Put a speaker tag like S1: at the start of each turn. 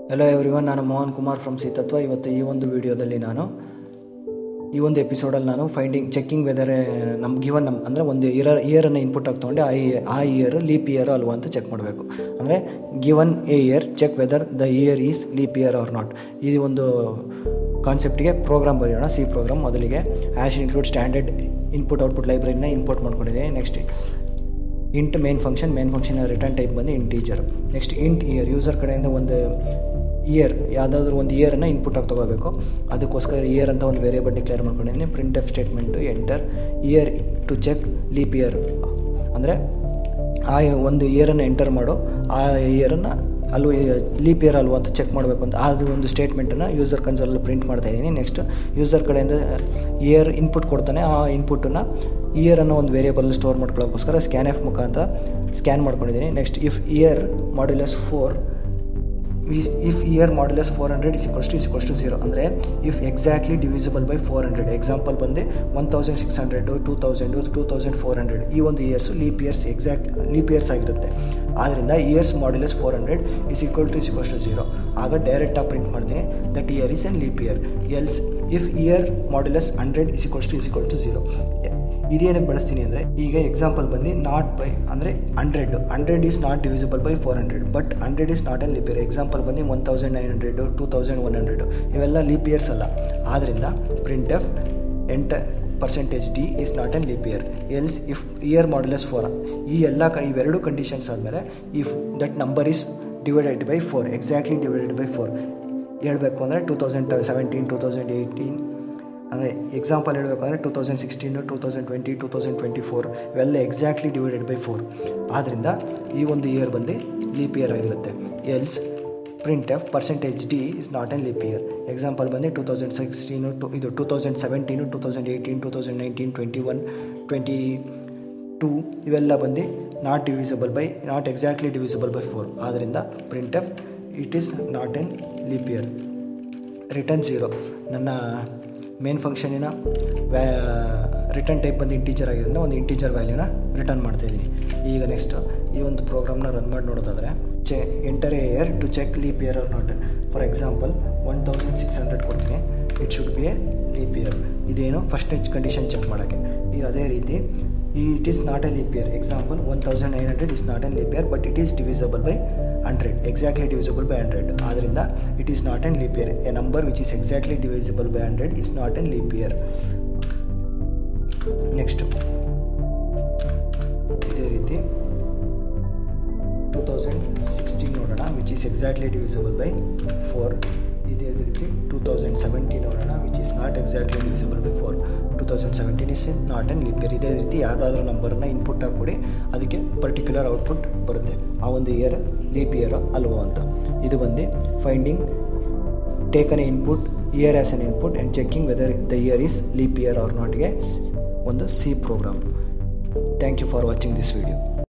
S1: hello everyone ನಾನು Mohan Kumar from ಸಿತತ್ವ ಇವತ್ತು ಈ ಒಂದು ವಿಡಿಯೋದಲ್ಲಿ ನಾನು ಈ ಒಂದು ಎಪಿಸೋಡಲ್ಲಿ ನಾನು ಫೈಂಡಿಂಗ್ ಚೆಕ್ಕಿಂಗ್ ವೆದರ್ ನಮ್ಮ ಗಿವನ್ ನಮ್ಮ ಅಂದರೆ ಒಂದು ಇಯರ್ ಇಯರನ್ನು ಇನ್ಪುಟ್ ಆಗಿ ತೊಗೊಂಡು ಆ ಆ ಇಯರ್ ಲೀಪ್ ಇಯರ್ ಅಲ್ವಾ ಅಂತ ಚೆಕ್ ಮಾಡಬೇಕು ಅಂದರೆ given a year check whether the year is leap year or not ಈ ಒಂದು ಕಾನ್ಸೆಪ್ಟಿಗೆ ಪ್ರೋಗ್ರಾಮ್ ಬರೆಯೋಣ ಸಿ ಪ್ರೋಗ್ರಾಮ್ ಮೊದಲಿಗೆ hash include standard input output ಲೈಬ್ರರಿನ ಇಂಪೋರ್ಟ್ ಮಾಡ್ಕೊಂಡಿದ್ದೀನಿ next int main function main function return type ಬಂದು integer next int year user ಕಡೆಯಿಂದ ಒಂದು ಇಯರ್ ಯಾವುದಾದ್ರೂ ಒಂದು ಇಯರನ್ನು ಇನ್ಪುಟ್ ಆಗಿ ತೊಗೋಬೇಕು ಅದಕ್ಕೋಸ್ಕರ ಇಯರ್ ಅಂತ ಒಂದು ವೇರಿಯೇಬಲ್ ಡಿಕ್ಲೇರ್ ಮಾಡ್ಕೊಂಡಿದ್ದೀನಿ print F statement enter year to check leap year ಅಂದರೆ ಆ ಒಂದು ಇಯರನ್ನು ಎಂಟರ್ ಮಾಡು ಆ ಇಯರನ್ನು ಅಲ್ಲೂ ಲೀಪ್ ಇಯರ್ ಅಲ್ವಾ ಅಂತ ಚೆಕ್ ಮಾಡಬೇಕು ಅಂತ ಅದು ಒಂದು ಸ್ಟೇಟ್ಮೆಂಟನ್ನು ಯೂಸರ್ ಕನ್ಸಲ್ಲಿ ಪ್ರಿಂಟ್ ಮಾಡ್ತಾ ಇದ್ದೀನಿ ನೆಕ್ಸ್ಟ್ ಯೂಸರ್ ಕಡೆಯಿಂದ ಇಯರ್ ಇನ್ಪುಟ್ ಕೊಡ್ತಾನೆ ಆ ಇನ್ಪುಟನ್ನು ಇಯರನ್ನು ಒಂದು ವೇರಿಯೇಬಲ್ ಸ್ಟೋರ್ ಮಾಡ್ಕೊಳ್ಳೋಕ್ಕೋಸ್ಕರ ಸ್ಕ್ಯಾನ್ ಎಫ್ ಮುಖಾಂತರ ಸ್ಕ್ಯಾನ್ ಮಾಡ್ಕೊಂಡಿದ್ದೀನಿ next if year modulus four if year modulus four hundred is equals to is equals to zero ಅಂದರೆ if exactly divisible by four hundred example ಬಂದು one thousand six hundred two thousand two thousand four hundred ಈ ಒಂದು years leap years exact leap years ಆಗಿರುತ್ತೆ ಆದ್ದರಿಂದ years modulus four hundred is equal to is equals to zero ಆಗ ಡೈರೆಕ್ಟಾಗಿ print ಮಾಡ್ತೀನಿ that year is an leap year else if year modulus hundred is equals to is equal to zero ಇದೇನಕ್ಕೆ ಬಳಸ್ತೀನಿ ಅಂದರೆ ಈಗ example ಬಂದು not by ಅಂದರೆ hundred hundred is not divisible by four hundred but hundred is not an leap year example ಬಂದು one thousand nine hundred two thousand one hundred ಇವೆಲ್ಲ leap years ಅಲ್ಲ ಆದ್ದರಿಂದ ಪ್ರಿಂಟ್ ಎಫ್ ಎಂಟ percentage d is not an leap year else if year modulus four ಈ ಎಲ್ಲ ಕ ಇವೆರಡು conditions ಆದಮೇಲೆ if that number is divided by four exactly divided by four ಹೇಳಬೇಕು ಅಂದರೆ two thousand seventeen two thousand eighteen ಅಂದರೆ example ಹೇಳಬೇಕಂದ್ರೆ two thousand sixteen two thousand twenty two thousand twenty four ಇವೆಲ್ಲ ಎಕ್ಸಾಕ್ಟ್ಲಿ ಡಿವೈಡೆಡ್ ಬೈ ಫೋರ್ ಆದ್ದರಿಂದ ಈ ಒಂದು year ಬಂದು leap year ಆಗಿರುತ್ತೆ else printf percentage d is not an leap year example ಬಂದು two thousand sixteen to ಇದು two thousand seventeen two thousand eighteen two thousand nineteen twenty one twenty two ಇವೆಲ್ಲ ಬಂದು not divisible by not exactly divisible by four ಆದ್ದರಿಂದ printf it is not an leap year return zero ನನ್ನ main ಫಂಕ್ಷನಿನ ವ್ಯಾ return type ಬಂದು integer ಆಗಿರೋದ್ರಿಂದ ಒಂದು integer ವ್ಯಾಲ್ಯೂನ return ಮಾಡ್ತಾಯಿದ್ದೀನಿ ಈಗ ನೆಕ್ಸ್ಟ್ ಈ ಒಂದು ಪ್ರೋಗ್ರಾಮ್ನ ರನ್ ಮಾಡಿ ನೋಡೋದಾದರೆ ಚೆ enter a year to check leap year or not for example one thousand six hundred ಕೊಡ್ತೀನಿ it should be a leap year ಇದೇನು ಫಸ್ಟ್ ಕಂಡೀಷನ್ ಚೆಕ್ ಮಾಡೋಕ್ಕೆ ಈಗ ಅದೇ ರೀತಿ ಈ it is not a leap year example one thousand nine hundred is not an leap year but it is divisible by hundred exactly divisible by hundred ಆದ್ದರಿಂದ it is not an leap year a number which is exactly divisible by hundred is not an leap year next ಇದೇ ರೀತಿ two thousand sixteen ನೋಡೋಣ which is exactly divisible by four ಇದೇ ರೀತಿ two thousand seventeen ನೋಡೋಣ which is not exactly divisible by four two thousand seventeen is not an leap year ಇದೇ ರೀತಿ ಯಾವುದಾದ್ರೂ ನಂಬರನ್ನ input ಹಾಕ್ಕೊಡಿ ಅದಕ್ಕೆ ಪರ್ಟಿಕ್ಯುಲರ್ ಔಟ್ಪುಟ್ ಬರುತ್ತೆ ಆ ಒಂದು ಇಯರ್ ಲೀಪ್ ಇಯರ್ ಅಲ್ವೋ ಅಂತ ಇದು ಬಂದು finding taken a input year as an input and checking whether the year is leap year or ನಾಟ್ಗೆ ಒಂದು C program thank you for watching this video